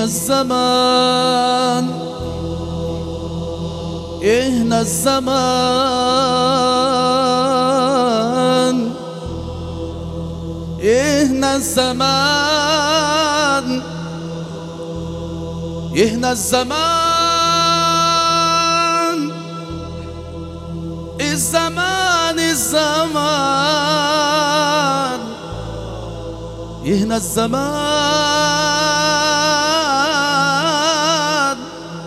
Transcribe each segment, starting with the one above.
الزمان يهنا الزمان يهنا الزمان يهنا الزمان الزمان الزمان يهنا الزمان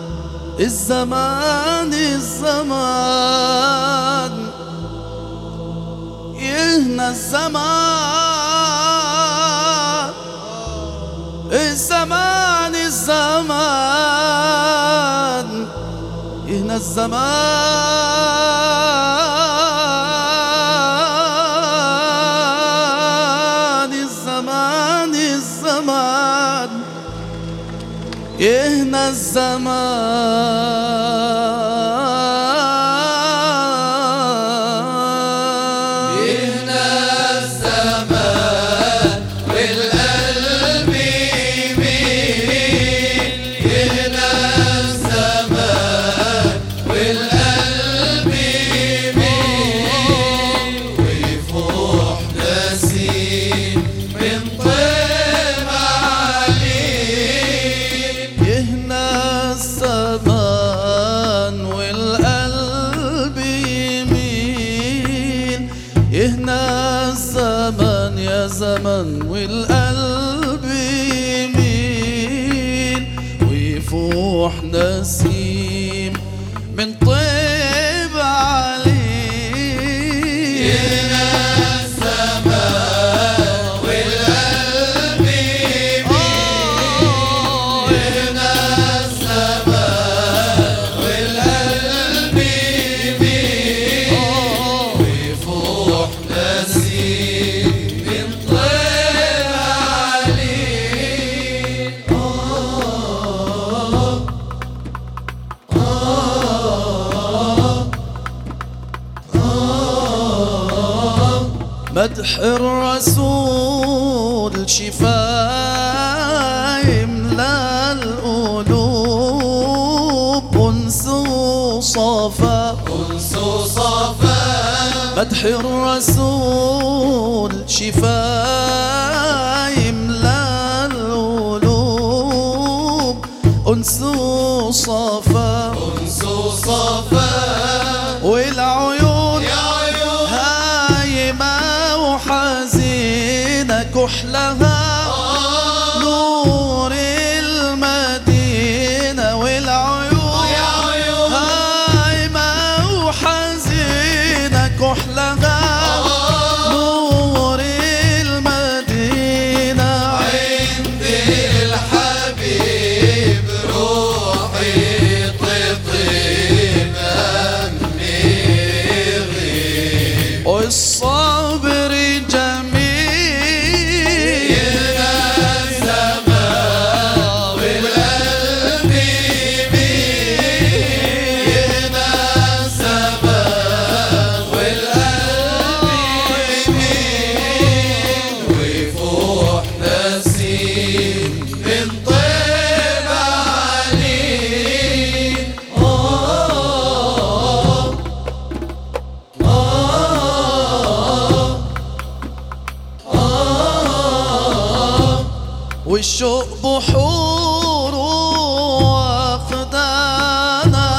الزمان الزمان يهنا الزمان الزمان الزمان يهنا الزمان الزمان الزمان يهنا الزمان يهنا الزمان والقلب يميل يهنا الزمان والقلب يميل ويفوح نسيم من طيب عليل يهنا الزمان والقلب يميل يهنا الزمان يا زمن والقلب يميل ويفوح نسيم من طيب عليه يهنا الزمان والقلب يميل يهنا الزمان والقلب يميل ويفوح نسيم من طيب عليه مدح الرسول شفاء يملى القلوب انس وصفا أنس صفا مدح الرسول شفاء يملى القلوب انس وصفا أنس صفا والعيون يا عيون هايمة وحزينة كحلها نور المدينة والعيون يا عيون هايمة وحزينة كحلها نور المدينة عند الحبيب روحي تطيب أمي غيب والصبر جميل يهنا الزمان والقلب يميل يهنا الزمان والقلب يميل ويفوح نسيم من طيب عليه والشوق بحور واخدانا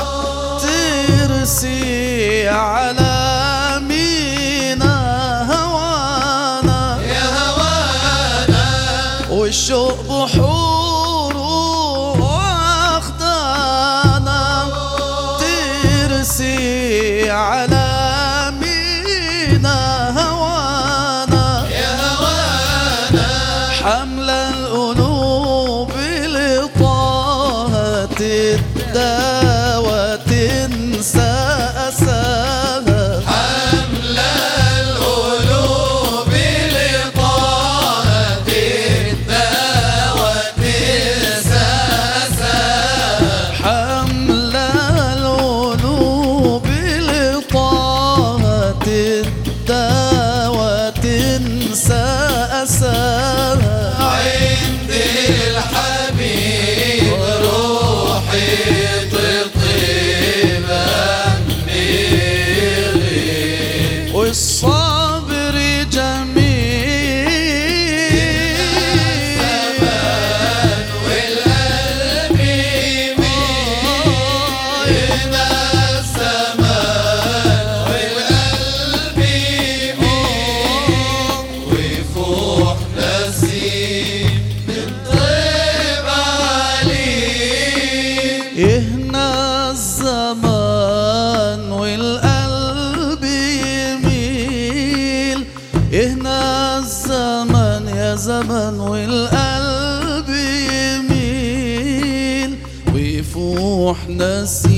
ترسي على مينا هوانا يا هوانا والشوق بحور واخدانا ترسي على مينا هوانا يا هوانا حمل القلوب بالصبر جميل والقلب يميل هنا الزمان والقلب يميل ويفوح نسيم من طيب عليه يهنا الزمان والقلب يميل يهنا الزمان يا زمن والقلب يميل ويفوح نسيم